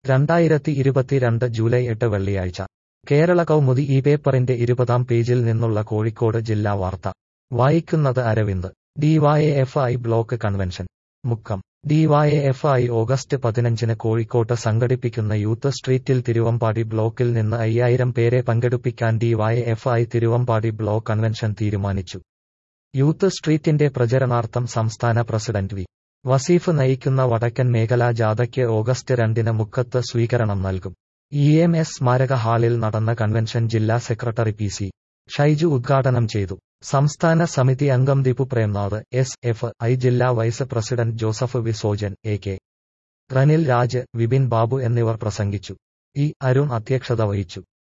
രണ്ടായിരത്തി ഇരുപത്തിരണ്ട് ജൂലൈ എട്ട് വെള്ളിയാഴ്ച കേരള കൗമുദി ഈ പേപ്പറിന്റെ ഇരുപതാം പേജിൽ നിന്നുള്ള കോഴിക്കോട് ജില്ലാ വാർത്ത വായിക്കുന്നത് Aravind DYFI block convention Mukkam DYFI August പതിനഞ്ചിന് കോഴിക്കോട്ട് സംഘടിപ്പിക്കുന്ന യൂത്ത് സ്ട്രീറ്റിൽ തിരുവമ്പാടി ബ്ലോക്കിൽ നിന്ന് അയ്യായിരം പേരെ പങ്കെടുപ്പിക്കാൻ ഡിവൈഎഫ്ഐ തിരുവമ്പാടി ബ്ലോക്ക് കൺവെൻഷൻ തീരുമാനിച്ചു യൂത്ത് സ്ട്രീറ്റിന്റെ പ്രചരണാർത്ഥം സംസ്ഥാന പ്രസിഡന്റ് വി വസീഫ് നയിക്കുന്ന വടക്കൻ മേഖലാ ജാഥയ്ക്ക് ഓഗസ്റ്റ് രണ്ടിന് മുക്കത്ത് സ്വീകരണം നൽകും ഇ എം എസ് സ്മാരക ഹാളിൽ നടന്ന കൺവെൻഷൻ ജില്ലാ സെക്രട്ടറി പി സി ഷൈജു ഉദ്ഘാടനം ചെയ്തു സംസ്ഥാന സമിതി അംഗം Deepu Premnath S F I ജില്ലാ vice president Joseph Visojan A K Ranil Raj Vipin Babu എന്നിവർ പ്രസംഗിച്ചു ഇ അരുൺ അധ്യക്ഷത വഹിച്ചു